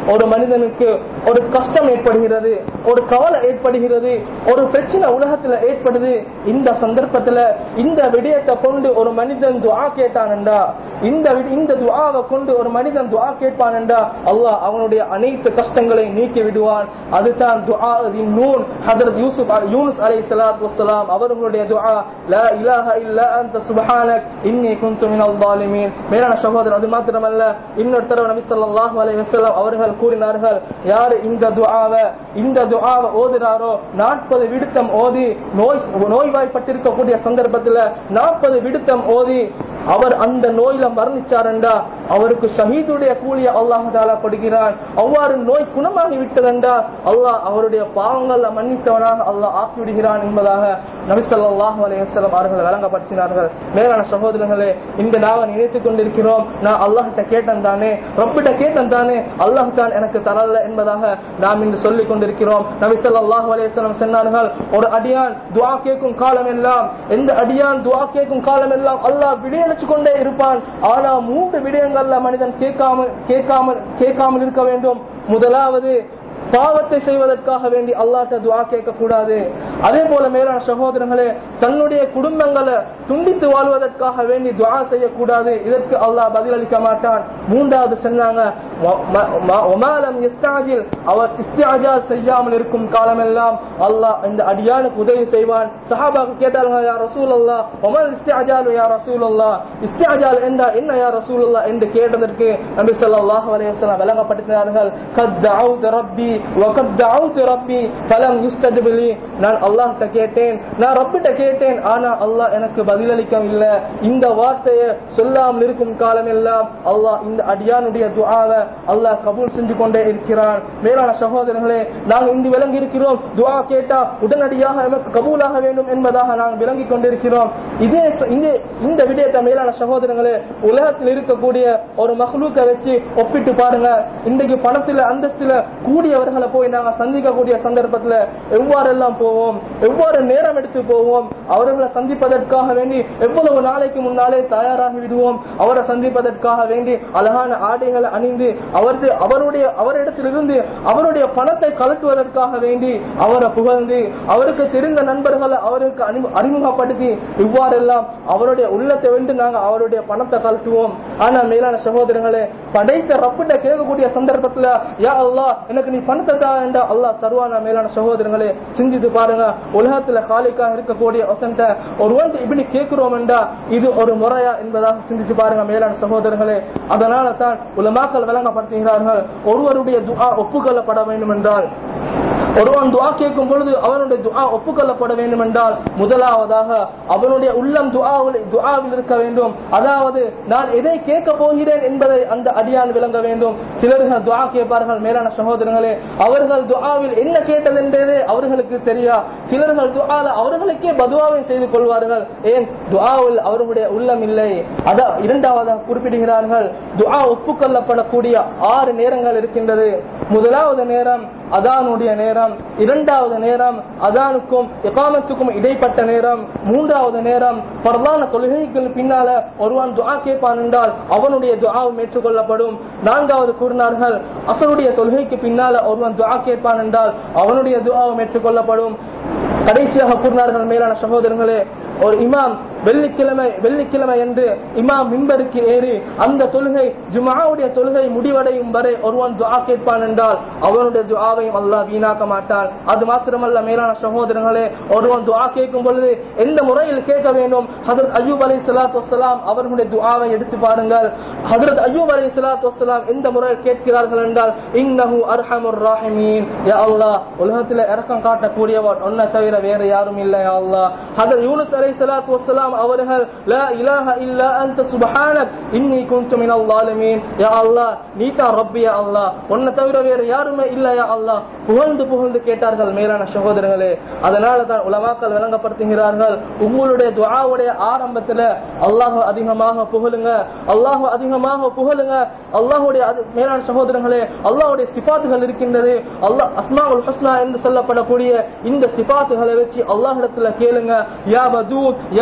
A: ஒரு மனிதனுக்கு ஒரு கஷ்டம் ஏற்படுகிறது ஒரு கவலை ஏற்படுகிறது ஒரு பிரச்சனை உலகத்துல ஏற்படுது இந்த சந்தர்ப்பத்துல இந்த விடயத்தை கொண்டு ஒரு மனிதன் துஆ கேட்டானண்டா இந்த வி- இந்த துஆவை கொண்டு ஒரு மனிதன் துஆ கேட்பானண்டா அல்லாஹ் அவனுடைய அனைத்து கஷ்டங்களை நீக்கி விடுவான் அதுதான் துஆ நூன் ஹஜரத் யூசுப் அ- யூனுஸ் அலைஹிஸ்ஸலாத்து வஸ்ஸலாம் அவர்களுடைய துஆ லா இலாஹ இல்லா அன்த சுப்ஹானக் இன்னி குன்து மினல் ஸாலிமீன் மேலான சகோதரர் அது மாத்திரமல்ல இன்னொரு தடவை நபி ஸல்லல்லாஹு அலைஹி வஸல்லம் அவர்கள் கூறினார்கள் யார் இந்த துஆவை இந்த துஆவை ஓதுறாரோ நாற்பது விடுத்தம் ஓதி நோய் நோய்வாய்ப்பட்டிருக்கக்கூடிய சந்தர்ப்பத்துல நாற்பது விடுத்தம் ஓதி அவர் அந்த நோயில மரணிச்சாரண்டா அவருக்கு ஷஹீதுடைய கூலிய அல்லாஹ் தாலா கொடுக்கிறான் அவ்வாறு நோய் குணமாகி விட்டதென்றா அல்லாஹ் அவருடைய பாவங்கள்ல மன்னித்தவனாக அல்லாஹ் ஆக்கி விடுகிறான் என்பதாக நபி ஸல்லல்லாஹு அலைஹி வஸல்லம் அவர்கள் வழங்கப்படுத்தினார்கள் மேலான சகோதரர்களே இங்கு நாங்கள் நினைத்துக் கொண்டிருக்கிறோம் நான் அல்லாஹ்கிட்ட கேட்டேன் தானே ரப்பிட்ட கேட்டேன் தானே அல்லாஹ் தான் எனக்கு தரல என்பதாக நாம் இங்கு சொல்லிக் கொண்டிருக்கிறோம் நபி ஸல்லல்லாஹு அலைஹி வஸல்லம் சொன்னார்கள் ஒரு அடியான் துஆ கேட்கும் காலம் எல்லாம் எந்த அடியான் துஆ கேட்கும் காலம் எல்லாம் அல்லாஹ் விடையளிச்சு கொண்டே இருப்பான் ஆனா மூன்று விடயங்கள்ல மனிதன் கேட்காமல் கேட்காமல் கேட்காமல் இருக்க வேண்டும் முதலாவது பாவத்தை செய்வதற்காக வேண்டி அல்லாஹ்ட்ட துஆ கேட்க கூடாது அதே போல மேலான சகோதரர்களே தன்னுடைய குடும்பங்களை துண்டித்து வாழ்வதற்காக வேண்டி துஆ செய்யக்கூடாது இதற்கு அல்லாஹ் பதிலளிக்க மாட்டான் மூன்றாவது சொன்னாங்க வ- ம- ம- வமாலம் யஸ்தாஜில் அவர் இஸ்தியாஜால் செய்யாமல் இருக்கும் காலமெல்லாம் அல்லாஹ் இந்த அடியானுக்கு உதவி செய்வான் சஹாபாக்கு கேட்டார்கள் யா ரசூல் அல்லாஹ் ஒமல் இஸ்தியாஜால் யா ரசூல் அல்லாஹ் இஸ்தியாஜால் என்றால் என்ன யா ரசூல் அல்லாஹ் என்று கேட்டதற்கு நபி ஸல்லல்லாஹு அலைஹி வஸல்லம் விளங்கப்படுத்தினார்கள் கத் தஅவுது ரப்பி வ கத் தஅவுது ரப்பி ஃபலம் யுஸ்தஜிப் லி நான் அல்லாஹ்ட்ட கேட்டேன் நான் ரப்பிட்ட கேட்டேன் ஆனா அல்லாஹ் எனக்கு பதிலளிக்கவில்லை இந்த வார்த்தையை சொல்லாமல் இருக்கும் காலம் எல்லாம் அல்லாஹ் இந்த அடியானுடைய துஆவை அல்லாஹ் கபூல் செஞ்சு கொண்டே இருக்கிறான் மேலான சகோதரர்களே நாங்கள் இங்கு விளங்கி இருக்கிறோம் துஆ கேட்டா உடனடியாக எமக்கு கபூலாக வேண்டும் என்பதாக நாங்கள் விளங்கி கொண்டிருக்கிறோம் இதே ச- இந்த இந்த விடயத்தை மேலான சகோதரர்களே உலகத்தில் இருக்கக்கூடிய ஒரு மஹ்லூக்கை வச்சு ஒப்பிட்டு பாருங்க இன்றைக்கு பணத்துல அந்தஸ்துல கூடியவர்களை போய் நாங்க சந்திக்கக்கூடிய சந்தர்ப்பத்துல எவ்வாறெல்லாம் போவோம் எவ்வாறு நேரம் எடுத்து போவோம் அவர்களை சந்திப்பதற்காக வேண்டி எவ்வளவு நாளைக்கு முன்னாலே தயாராகி விடுவோம் அவரை சந்திப்பதற்காக வேண்டி அழகான ஆடைகளை அணிந்து அவரது அவருடைய அவரிடத்திலிருந்து அவருடைய பணத்தை கலட்டுவதற்காக வேண்டி அவரை புகழ்ந்து அவருக்கு தெரிந்த நண்பர்களை அவருக்கு அறிமு- அறிமுகப்படுத்தி இவ்வாறெல்லாம் அவருடைய உள்ளத்தை வென்று நாங்க அவருடைய பணத்தை கலட்டுவோம் ஆனா மேலான சகோதரங்களே படைத்த ரப்பிட்ட கேட்கக்கூடிய சந்தர்ப்பத்துல யா அல்லாஹ் எனக்கு நீ பணத்தை தா என்றா அல்லாஹ் தருவானா மேலான சகோதரங்களே சிந்தித்து பாருங்க உலகத்துல காலிக்காக இருக்கக்கூடிய ஒசன்ட்ட ஒருவன் இப்படி கேட்கிறோம் என்றா இது ஒரு முறையா என்பதாக சிந்திச்சு பாருங்க மேலான சகோதரர்களே அதனால தான் உலமாக்கள் விளங்கப்படுத்துகிறார்கள் ஒருவருடைய துஆ ஒப்புக்கொள்ளப்பட வேண்டும் என்றால் ஒருவன் துஆ கேட்கும் பொழுது அவனுடைய துஆ ஒப்புக்கொள்ளப்பட வேண்டும் என்றால் முதலாவதாக அவனுடைய உள்ளம் துஆவில் துஆவில் இருக்க வேண்டும் அதாவது நான் எதை கேட்க போகிறேன் என்பதை அந்த அடியான் விளங்க வேண்டும் சிலர்கள் துஆ கேட்பார்கள் மேலான சகோதரர்களே அவர்கள் துஆவில் என்ன கேட்டது என்றதே அவர்களுக்கு தெரியா சிலர்கள் துஆல அவர்களுக்கே பதுவாவை செய்து கொள்வார்கள் ஏன் துஆவில் அவர்களுடைய உள்ளம் இல்லை அத இரண்டாவதாக குறிப்பிடுகிறார்கள் துஆ ஒப்புக்கொள்ளப்படக்கூடிய ஆறு நேரங்கள் இருக்கின்றது முதலாவது நேரம் அதானுடைய நேரம் இரண்டாவது நேரம் அதானுக்கும் இகாமத்துக்கும் இடைப்பட்ட நேரம் மூன்றாவது நேரம் பரலான தொழுகைகள் பின்னால ஒருவன் துஆ கேட்பான் என்றால் அவனுடைய துஆவும் ஏற்றுக்கொள்ளப்படும் நான்காவது கூறினார்கள் அசருடைய தொழுகைக்கு பின்னால ஒருவன் துஆ கேட்பான் என்றால் அவனுடைய துஆவும் ஏற்றுக்கொள்ளப்படும் கடைசியாக கூறினார்கள் மேலான சகோதரர்களே ஒரு இமாம் வெள்ளிக்கிழமை வெள்ளிக்கிழமை என்று இமாம் மிம்பருக்கு ஏறி அந்த தொழுகை ஜுமாவுடைய தொழுகை முடிவடையும் வரை ஒருவன் துஆ கேட்பான் என்றால் அவனுடைய துஆவையும் அல்லாஹ் வீணாக்க மாட்டான் அது மாத்திரமல்ல மேலான சகோதரர்களே ஒருவன் துஆ கேட்கும் பொழுது எந்த முறையில் கேட்க வேண்டும் ஹதரத் அய்யூப் அலை சலாத்து வசலாம் அவர்களுடைய துஆவை எடுத்து பாருங்கள் ஹதரத் அய்யூப் அலை சலாத்து வசலாம் எந்த முறையில் கேட்கிறார்கள் என்றால் இன்னஹு அர்ஹமுர் ராஹிமீன் யா அல்லாஹ் உலகத்தில் இரக்கம் காட்டக்கூடியவன் உன்னை தவிர வேற யாரும் இல்லை யா அல்லாஹ் ஹதரத் யூனுஸ் அலை சலாத்து வசலாம் அவர்கள் லா இலாஹ இல்லா அன்த சுப்ஹானக் இன்னி குன்து மினல் ஸாலிமீன் யா அல்லாஹ் நீ தான் ரப்பி யா அல்லாஹ் உன்னை தவிர வேற யாருமே இல்ல யா அல்லாஹ் புகழ்ந்து புகழ்ந்து கேட்டார்கள் மேலான சகோதரர்களே அதனால தான் உலமாக்கள் விளங்கப்படுத்துகிறார்கள் உங்களுடைய துஆவுடைய ஆரம்பத்துல அல்லாஹ் அதிகமாக புகழுங்க அல்லாஹ் அதிகமாக புகழுங்க அல்லாஹ்வுடைய அது- மேலான சகோதரர்களே அல்லாஹ்வுடைய சிபாத்துகள் இருக்கின்றது அல்லாஹ் அஸ்மாஉல் ஹுஸ்னா என்று சொல்லப்படக்கூடிய இந்த சிபாத்துகளை வச்சு அல்லாஹ்விடத்துல கேளுங்க யா வதூத் யா தல்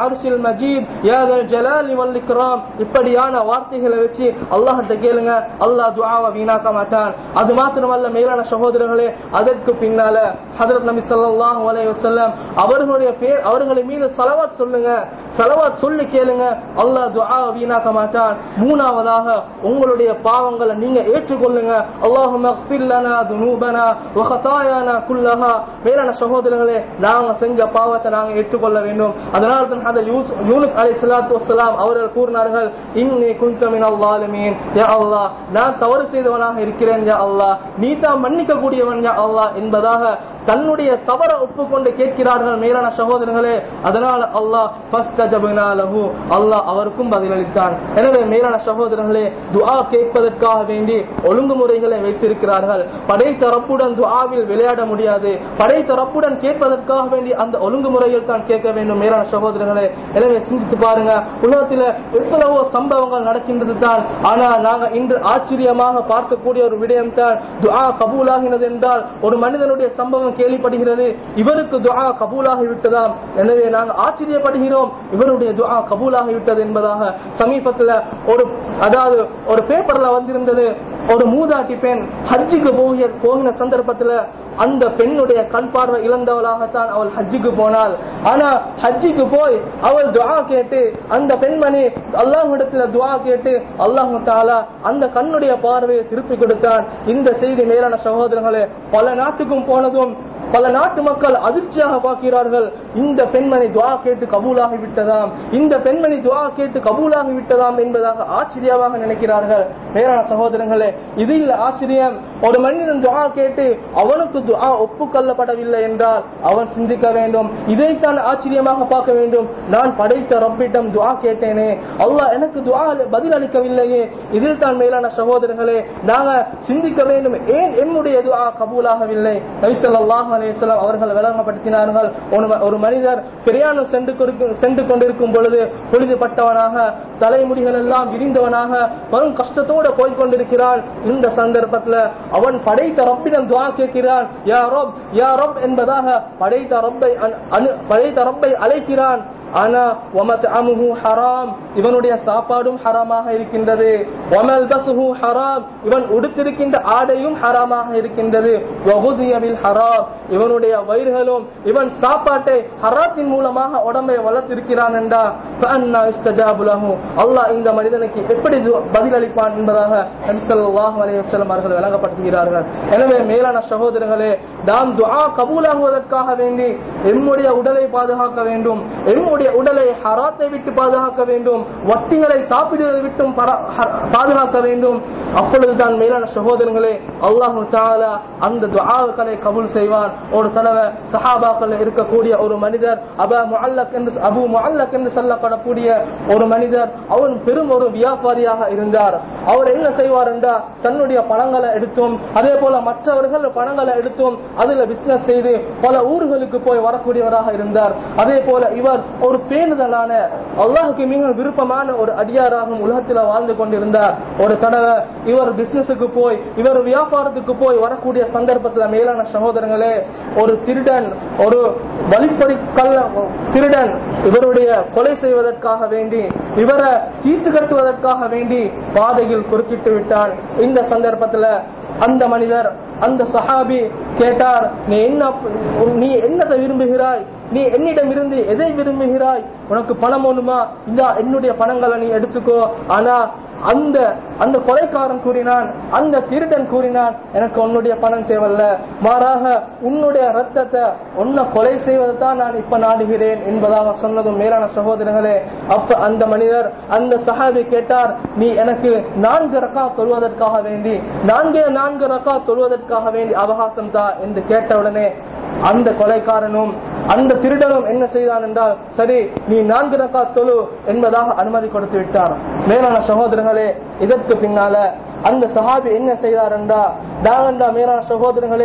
A: அர்ஷில் மஜீத் யா தல் ஜலாலி வல் இக்ராம் இப்படியான வார்த்தைகளை வச்சு அல்லாஹ்ட்ட கேளுங்க அல்லாஹ் துஆவை வீணாக்க மாட்டான் அது மாத்திரமல்ல மேலான சகோதரர்களே அதற்கு பின்னால ஹஜரத் நபி ஸல்லல்லாஹு அலைஹி வஸல்லம் அவர்களுடைய பேர் அவர்களை மீது ஸலவாத் சொல்லுங்க ஸலவாத் சொல்லி கேளுங்க அல்லாஹ் துஆவை வீணாக்க மாட்டான் மூணாவதாக உங்களுடைய பாவங்களை நீங்க ஏற்றுக்கொள்ளுங்க அல்லாஹும்ம اغفر لنا ذنوبنا وخطايانا كلها மேலான சகோதரர்களே நாங்க செஞ்ச பாவத்தை நாங்க ஏற்றுக்கொள்ள வேண்டும் அதனால தான் ஹதரத் யூஸ் யூனுஸ் அலைஹிஸ்ஸலாத்து வஸ்ஸலாம் அவர்கள் கூறினார்கள் இன்னி குன்த மினல் ஸாலிமீன் யா அல்லாஹ் நான் தவறு செய்தவனாக இருக்கிறேன் யா அல்லாஹ் நீ தான் மன்னிக்க கூடியவன் யா அல்லாஹ் என்பதாக தன்னுடைய தவற ஒப்புக்கொண்டு கேட்கிறார்கள் மேலான சகோதரர்களே அதனால அல்லாஹ் ஃபஸ்தஜப்னா லஹு அல்லாஹ் அவருக்கும் பதிலளித்தான் எனவே மேலான சகோதரர்களே துஆ கேட்பதற்காக வேண்டி ஒழுங்குமுறைகளை வைத்திருக்கிறார்கள் படைத்த ரப்புடன் துஆவில் விளையாட முடியாது படைத்த ரப்புடன் கேட்பதற்காக வேண்டி அந்த ஒழுங்குமுறையில் தான் கேட்க வேண்டும் மேலான சகோதரர்களே எனவே சிந்தித்து பாருங்க உலகத்துல எவ்வளவோ சம்பவங்கள் நடக்கின்றது தான் ஆனா நாங்க இன்று ஆச்சரியமாக பார்க்கக்கூடிய ஒரு விடயம் தான் துஆ கபூலாகினது என்றால் ஒரு மனிதனுடைய சம்பவம் கேள்விப்படுகிறது இவருக்கு துஆ கபூலாகி விட்டதாம் எனவே நாங்கள் ஆச்சரியப்படுகிறோம் இவருடைய துஆ கபூலாகி விட்டது என்பதாக சமீபத்துல ஒரு அதாவது ஒரு பேப்பர்ல வந்திருந்தது ஒரு மூதாட்டி பெண் ஹஜ்ஜுக்கு போகிய போகின சந்தர்ப்பத்துல அந்த பெண்ணுடைய கண் பார்வை இழந்தவளாகத்தான் அவள் ஹஜ்ஜுக்கு போனாள் ஆனா ஹஜ்ஜுக்கு போய் அவள் துஆ கேட்டு அந்த பெண்மணி அல்லாஹ்விடத்துல துஆ கேட்டு அல்லாஹு தாலா அந்த கண்ணுடைய பார்வையை திருப்பி கொடுத்தான் இந்த செய்தி மேலான சகோதரர்களே பல நாட்டுக்கும் போனதும் பல நாட்டு மக்கள் அதிர்ச்சியாக பார்க்கிறார்கள் இந்த பெண்மணி துவா கேட்டு கபூலாகி விட்டதாம் இந்த பெண்மணி துவா கேட்டு கபூலாகி விட்டதாம் என்பதாக ஆச்சரியமாக நினைக்கிறார்கள் மேலான சகோதரங்களே இது இல்ல ஆச்சரியம் ஒரு மனிதன் துவா கேட்டு அவனுக்கு துவா ஒப்புக்கொள்ளப்படவில்லை என்றால் அவன் சிந்திக்க வேண்டும் இதைத்தான் ஆச்சரியமாக பார்க்க வேண்டும் நான் படைத்த ரப்பிடம் துவா கேட்டேனே அல்லாஹ் எனக்கு துவா பதில் அளிக்கவில்லையே இதில் தான் மேலான சகோதரர்களே நாங்க சிந்திக்க வேண்டும் ஏன் என்னுடைய துவா கபூலாகவில்லை நபிசல்லாஹ் அலையம் அவர்கள் விளங்கப்படுத்தினார்கள் ஒரு- ஒரு மனிதர் பிரயாணம் சென்று கொண்டிருக்கும்- சென்று கொண்டிருக்கும் பொழுது பொழுதுபட்டவனாக தலைமுடிகள் எல்லாம் விரிந்தவனாக வரும் கஷ்டத்தோட போய் கொண்டிருக்கிறான் இந்த சந்தர்ப்பத்துல அவன் படைத்த ரப்பிடம் துவா கேட்கிறான் யா ரப் யா ரப் என்பதாக படைத்த ரப்பை அனு- அனு- படைத்த ரப்பை அழைக்கிறான் ஆனா وَمَطْعَمُهُ ஹராம் இவனுடைய சாப்பாடும் ஹராமாக இருக்கின்றது وَمَلْبَسُهُ ஹராம் இவன் உடுத்திருக்கின்ற ஆடையும் ஹராமாக இருக்கின்றது وَغُذِيَ بِالْحَرَامِ இவனுடைய வயிறுகளும் இவன் சாப்பாட்டை ஹராத்தின் மூலமாக உடம்பை வளர்த்திருக்கிறான் என்றா فَأَنَّى يُسْتَجَابُ لَهُ அல்லாஹ் இந்த மனிதனுக்கு எப்படி து- பதிலளிப்பான் என்பதாக நபி ஸல்லல்லாஹு அலைஹி வஸல்லம் அவர்கள் விளங்கப்படுத்துகிறார்கள் எனவே மேலான சகோதரர்களே நாம் துஆ கபூலாகுவதற்காக வேண்டி எம்முடைய உடலை பாதுகாக்க வேண்டும் எம்முடைய உடலை ஹராத்தை விட்டு பாதுகாக்க வேண்டும் வட்டிகளை சாப்பிடுவதை விட்டும் பரா- ஹ- பாதுகாக்க வேண்டும் அப்பொழுதுதான் மேலான சகோதரர்களே அல்லாஹு தாலா அந்த துஆக்களை கபூல் செய்வான் ஒரு தடவை சஹாபாக்கள் இருக்கக்கூடிய ஒரு மனிதர் அபா முஅல்லக் என்று அபு முஅல்லக் என்று சொல்லப்படக்கூடிய ஒரு மனிதர் அவன் பெரும் ஒரு வியாபாரியாக இருந்தார் அவர் என்ன செய்வார் என்றால் தன்னுடைய பணங்களை எடுத்தும் அதே போல மற்றவர்கள் பணங்களை எடுத்தும் அதுல பிசினஸ் செய்து பல ஊர்களுக்கு போய் வரக்கூடியவராக இருந்தார் அதே போல இவர் ஒரு பேணுதலான அல்லாஹுக்கு மிக விருப்பமான ஒரு அடியாராகவும் உலகத்தில் வாழ்ந்து கொண்டிருந்தார் ஒரு தடவை இவர் பிசினஸுக்கு போய் இவர் வியாபாரத்துக்கு போய் வரக்கூடிய சந்தர்ப்பத்தில் மேலான சகோதரங்களே ஒரு திருடன் ஒரு வழிப்படி கள்ள திருடன் இவருடைய கொலை செய்வதற்காக வேண்டி இவரை தீர்த்து கட்டுவதற்காக வேண்டி பாதையில் குறுக்கிட்டு விட்டான் இந்த சந்தர்ப்பத்துல அந்த மனிதர் அந்த சஹாபி கேட்டார் நீ என்ன நீ என்னத்தை விரும்புகிறாய் நீ என்னிடம் இருந்து எதை விரும்புகிறாய் உனக்கு பணம் ஒண்ணுமா இந்த என்னுடைய பணங்களை நீ எடுத்துக்கோ ஆனா அந்த அந்த கொலைக்காரன் கூறினான் அந்த திருடன் கூறினான் எனக்கு உன்னுடைய பணம் தேவையில்ல மாறாக உன்னுடைய ரத்தத்தை உன்னை கொலை செய்வதை தான் நான் இப்ப நாடுகிறேன் என்பதாக சொன்னதும் மேலான சகோதரர்களே அப்ப அந்த மனிதர் அந்த சஹாபி கேட்டார் நீ எனக்கு நான்கு ரக்கா தொழுவதற்காக வேண்டி நான்கே நான்கு ரக்கா தொழுவதற்காக வேண்டி அவகாசம் தா என்று கேட்டவுடனே அந்த கொலைக்காரனும் அந்த திருடனும் என்ன செய்தான் என்றால் சரி நீ நான்கு ரக்கா தொழு என்பதாக அனுமதி கொடுத்து விட்டார் மேலான சகோதரர்களே இதற்கு பின்னால அந்த சஹாபி என்ன செய்தார் என்றா தாகண்டா மேலான சகோதரர்களே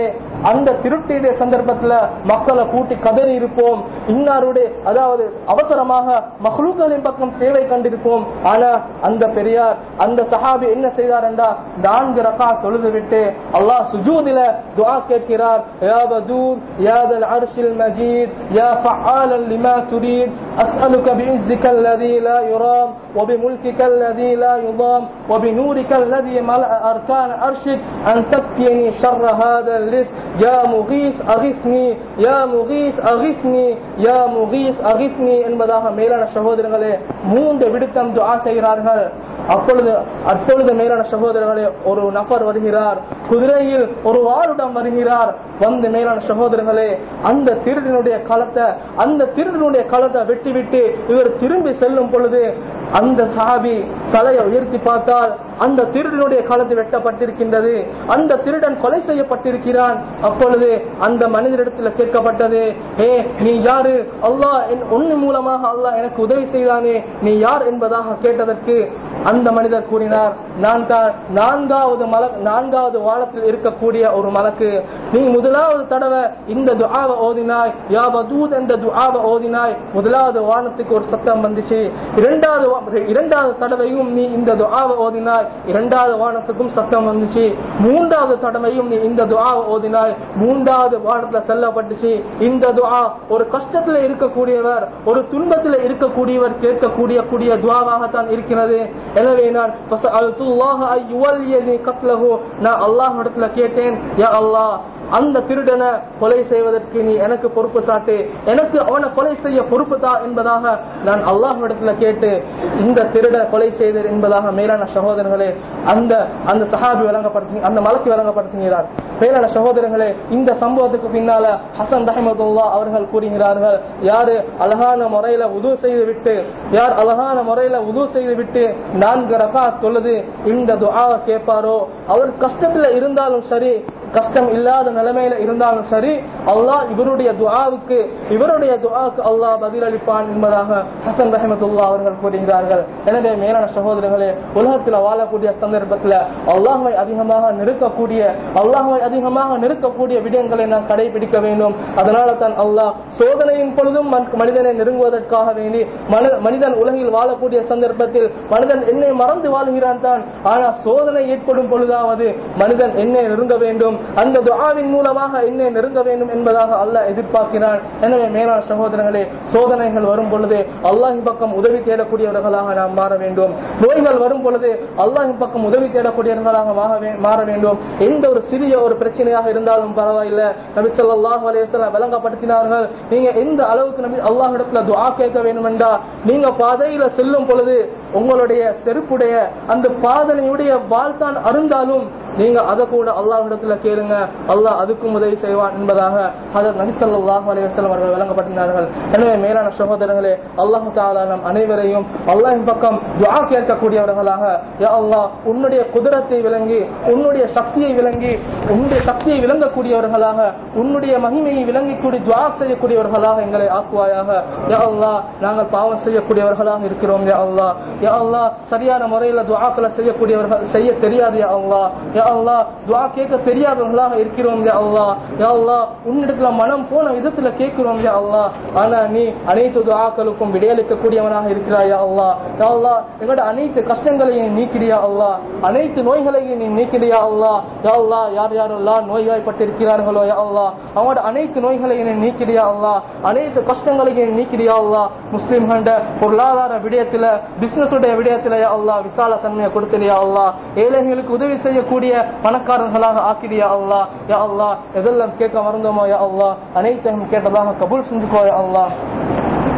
A: அந்த திருட்டுடைய சந்தர்ப்பத்துல மக்களை கூட்டி கதறி இருப்போம் இன்னாருடைய அதாவது அவசரமாக மஹ்லூக்களின் பக்கம் தேவை கண்டிருப்போம் ஆனா அந்த பெரியார் அந்த சஹாபி என்ன செய்தார் என்றா நான்கு ரகா தொழுது விட்டு அல்லாஹ் சுஜூதில துஆ கேட்கிறார் யா பதூர் யா தல் அர்ஷில் மஜீத் யா ஃபஆலன் லிமா துரீத் அஸ்அலுக பிஇஸ்ஸிக الذي لا يرام وبملكك الذي لا يضام وبنورك الذي ملأ أركان عرشك أن تكفيني شر هذا اللص يا مغيث أغثني يا مغيث أغثني يا مغيث أغثني என்பதாக மேலான சகோதரர்களே மூன்று விடுத்தம் துஆ செய்கிறார்கள் அப்பொழுது அப்பொழுது மேலான சகோதரர்களே ஒரு நபர் வருகிறார் குதிரையில் ஒரு வாளுடன் வருகிறார் வந்து மேலான சகோதரர்களே அந்த திருடனுடைய களத்தை அந்த திருடனுடைய களத்தை வெட்டிவிட்டு இவர் திரும்பி செல்லும் பொழுது அந்த சாபி தலையை உயர்த்தி பார்த்தால் அந்த திருடனுடைய களத்து வெட்டப்பட்டிருக்கின்றது அந்த திருடன் கொலை செய்யப்பட்டிருக்கிறான் அப்பொழுது அந்த மனிதரிடத்தில் கேட்கப்பட்டது ஏ நீ யாரு அல்லாஹ் என் ஒன்னு மூலமாக அல்லாஹ் எனக்கு உதவி செய்தானே நீ யார் என்பதாக கேட்டதற்கு அந்த மனிதர் கூறினார் நான் தான் நான்காவது மல நான்காவது வானத்தில் இருக்கக்கூடிய ஒரு மலக்கு நீ முதலாவது தடவை இந்த துஆவை ஓதினாய் யா வதூத் என்ற துஆவை ஓதினாய் முதலாவது வானத்துக்கு ஒரு சத்தம் வந்துச்சு இரண்டாவது வா- இரண்டாவது தடவையும் நீ இந்த துஆவை ஓதினாய் இரண்டாவது வானத்துக்கும் சத்தம் வந்துச்சு மூன்றாவது தடவையும் நீ இந்த துஆவை ஓதினாய் மூன்றாவது வானத்துல செல்லப்பட்டுச்சு இந்த துஆ ஒரு கஷ்டத்துல இருக்கக்கூடியவர் ஒரு துன்பத்துல இருக்கக்கூடியவர் கேட்கக்கூடிய கூடிய துஆவாகத்தான் இருக்கிறது எனவே நான் ஃபஸஅல்துல்லாஹ அய்யுவல்லியனி கத்லஹு நான் அல்லாஹ் இடத்துல கேட்டேன் யா அல்லாஹ் அந்த திருடனை கொலை செய்வதற்கு நீ எனக்கு பொறுப்பு சாட்டு எனக்கு அவனை கொலை செய்ய பொறுப்பு தா என்பதாக நான் அல்லாஹ் இடத்துல கேட்டு இந்த திருட கொலை செய்தர் என்பதாக மேலான சகோதரர்களே அந்த அந்த சஹாபி வழங்கப்படுத்தி அந்த மலக்கு வழங்கப்படுத்துகிறார் மேலான சகோதரர்களே இந்த சம்பவத்துக்கு பின்னால ஹசன் ரஹமதுல்லா அவர்கள் கூறுகிறார்கள் யாரு அழகான முறையில உது செய்து விட்டு யார் அழகான முறையில உது செய்து விட்டு நான்கு ரகா தொழுது இந்த துஆவை கேட்பாரோ அவர் கஷ்டத்துல இருந்தாலும் சரி கஷ்டம் இல்லாத நிலைமையில இருந்தாலும் சரி அல்லாஹ் இவருடைய துஆவுக்கு இவருடைய துஆவுக்கு அல்லாஹ் பதிலளிப்பான் என்பதாக ஹசன் ரஹமத்துல்லா அவர்கள் கூறுகிறார்கள் எனவே மேலான சகோதரர்களே உலகத்தில் வாழக்கூடிய சந்தர்ப்பத்தில் அல்லாஹ்வை அதிகமாக நெருக்கக்கூடிய அல்லாஹ்வை அதிகமாக நெருக்கக்கூடிய விடயங்களை நாம் கடைபிடிக்க வேண்டும் அதனால தான் அல்லாஹ் சோதனையின் பொழுதும் மன்- மனிதனை நெருங்குவதற்காக வேண்டி மன- மனிதன் உலகில் வாழக்கூடிய சந்தர்ப்பத்தில் மனிதன் என்னை மறந்து வாழ்கிறான் தான் ஆனா சோதனை ஏற்படும் பொழுதாவது மனிதன் என்னை நெருங்க வேண்டும் அந்த துஆவின் மூலமாக என்னை நெருங்க வேண்டும் என்பதாக அல்லாஹ் எதிர்பார்க்கிறான் எனவே மேலான சகோதரர்களே சோதனைகள் வரும் பொழுது அல்லாஹின் பக்கம் உதவி தேடக்கூடியவர்களாக நாம் மாற வேண்டும் நோய்கள் வரும் பொழுது அல்லாஹின் பக்கம் உதவி தேடக்கூடியவர்களாக மாற வே- மாற வேண்டும் எந்த ஒரு சிறிய ஒரு பிரச்சனையாக இருந்தாலும் பரவாயில்லை நபி ஸல்லல்லாஹு அலைஹி வஸல்லம் விளங்கப்படுத்தினார்கள் நீங்க எந்த அளவுக்கு நபி அல்லாஹ்விடத்துல துஆ கேட்க வேண்டும் என்றா நீங்க பாதையில செல்லும் பொழுது உங்களுடைய செருப்புடைய அந்த பாதனையுடைய வாழ்த்தான் அருந்தாலும் நீங்க அதை கூட அல்லாஹ்விடத்துல கேளுங்க அல்லாஹ் அதுக்கும் உதவி செய்வான் என்பதாக ஹஜரத் நபி ஸல்லல்லாஹு அலைஹி வஸல்லம் அவர்கள் விளங்கப்படுத்தினார்கள் எனவே மேலான சகோதரர்களே அல்லாஹ் தஆலா நம் அனைவரையும் அல்லாஹ்வின் பக்கம் துஆ கேட்கக்கூடியவர்களாக யா அல்லாஹ் உன்னுடைய குதிரத்தை விளங்கி உன்னுடைய சக்தியை விளங்கி உன்னுடைய சக்தியை விளங்கக்கூடியவர்களாக உன்னுடைய மகிமையை விளங்கிக்கூடிய துஆ செய்யக்கூடியவர்களாக எங்களை ஆக்குவாயாக யா அல்லாஹ் நாங்கள் பாவம் செய்யக்கூடியவர்களாக இருக்கிறோம் யா அல்லாஹ் யா அல்லாஹ் சரியான முறையில துஆக்களை செய்யக்கூடியவர்கள் செய்ய தெரியாது யா அல்லாஹ் யா அல்லாஹ் துஆ கேட்க தெரியாதவர்களாக இருக்கிறோம் யா அல்லாஹ் யா அல்லாஹ் உன்னிடத்துல மனம் போன விதத்துல கேட்கிறோம் யா அல்லாஹ் ஆனா நீ அனைத்து துஆக்களுக்கும் விடையளிக்க கூடியவனாக இருக்கிறாய் யா அல்லாஹ் யா அல்லாஹ் எங்களோட அனைத்து கஷ்டங்களையும் நீக்கிறியா அல்லாஹ் அனைத்து நோய்களையும் நீ நீக்கிறியா அல்லாஹ் யா அல்லாஹ் யார் யாரெல்லாம் நோய்வாய்ப்பட்டிருக்கிறார்களோ யா அல்லாஹ் அவங்களோட அனைத்து நோய்களையும் நீ நீக்கிறியா அல்லாஹ் அனைத்து கஷ்டங்களையும் நீ நீக்கிறியா அல்லாஹ் முஸ்லிம்கள பொருளாதார விடயத்துல பிசினஸ் உடைய விடயத்துல யா அல்லாஹ் விசால தன்மையை கொடுத்தியா அல்லாஹ் ஏழைகளுக்கு உதவி செய்யக்கூடிய பணக்காரர்களாக ஆக்கிறியா அல்லாஹ் யா அல்லாஹ் எதெல்லாம் கேட்க மறந்தோமோ யா அல்லாஹ் அனைத்தையும் கேட்டதாக கபூல் செஞ்சுக்கோ யா அல்லாஹ்